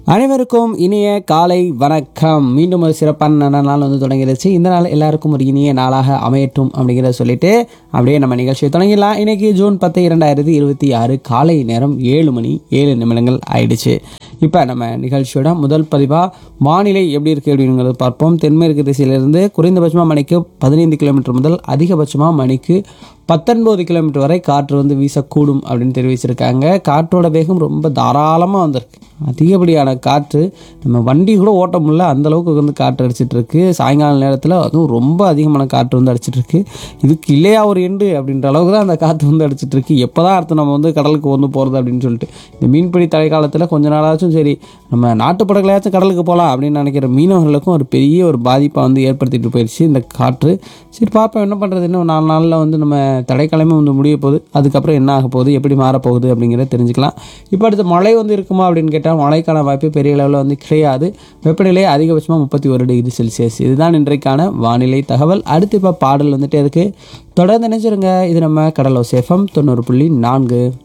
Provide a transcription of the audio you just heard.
அனைவருக்கும் இனிய காலை வணக்கம் மீண்டும் ஒரு சிறப்பான நல்ல நாள் வந்து தொடங்கிடுச்சு இந்த நாள் எல்லாருக்கும் ஒரு இனிய நாளாக அமையட்டும் அப்படிங்கிறத சொல்லிட்டு அப்படியே நம்ம நிகழ்ச்சியை தொடங்கிடலாம் இன்னைக்கு ஜூன் பத்து இரண்டாயிரத்தி இருபத்தி ஆறு காலை நேரம் ஏழு மணி ஏழு நிமிடங்கள் ஆயிடுச்சு இப்போ நம்ம நிகழ்ச்சியோட முதல் பதிவாக வானிலை எப்படி இருக்குது அப்படிங்கிறத பார்ப்போம் தென்மேற்கு திசையிலிருந்து குறைந்தபட்சமாக மணிக்கு பதினைந்து கிலோமீட்டர் முதல் அதிகபட்சமாக மணிக்கு பத்தொன்பது கிலோமீட்டர் வரை காற்று வந்து வீசக்கூடும் அப்படின்னு தெரிவிச்சிருக்காங்க காற்றோட வேகம் ரொம்ப தாராளமாக வந்திருக்கு அதிகப்படியான காற்று நம்ம வண்டி கூட ஓட்ட முடியல அந்த அளவுக்கு வந்து காற்று அடிச்சிட்டு இருக்கு சாயங்கால நேரத்தில் அதுவும் ரொம்ப அதிகமான காற்று வந்து அடிச்சிட்டு இருக்கு இதுக்கு இல்லையா ஒரு எண்டு அப்படின்ற அளவுக்கு தான் அந்த காற்று வந்து அடிச்சிட்டு இருக்கு எப்போ தான் அடுத்து நம்ம வந்து கடலுக்கு வந்து போகிறது அப்படின்னு சொல்லிட்டு இந்த மீன்பிடி தடைக்காலத்தில் கொஞ்ச நாளாச்சும் சரி நம்ம நாட்டு படகுலையாச்சும் கடலுக்கு போகலாம் அப்படின்னு நினைக்கிற மீனவர்களுக்கும் ஒரு பெரிய ஒரு பாதிப்பை வந்து ஏற்படுத்திட்டு போயிடுச்சு இந்த காற்று சரி பார்ப்போம் என்ன பண்ணுறது இன்னும் நாலு நாளில் வந்து நம்ம தடைக்காலமே வந்து முடிய போகுது அதுக்கப்புறம் என்ன ஆக போகுது எப்படி மாறப்போகுது அப்படிங்கிறத தெரிஞ்சுக்கலாம் இப்போ அடுத்து மழை வந்து இருக்குமா அப்படின்னு கேட்டால் மழைக்கான வாய்ப்பு பெரிய அளவில் வந்து கிடையாது வெப்பநிலை அதிகபட்சமாக முப்பத்தி ஒரு டிகிரி செல்சியஸ் இதுதான் இன்றைக்கான வானிலை தகவல் அடுத்து இப்போ பாடல் வந்துட்டு அதுக்கு தொடர்ந்து நினைச்சிருங்க இது நம்ம கடலோ சேஃபம் தொண்ணூறு புள்ளி நான்கு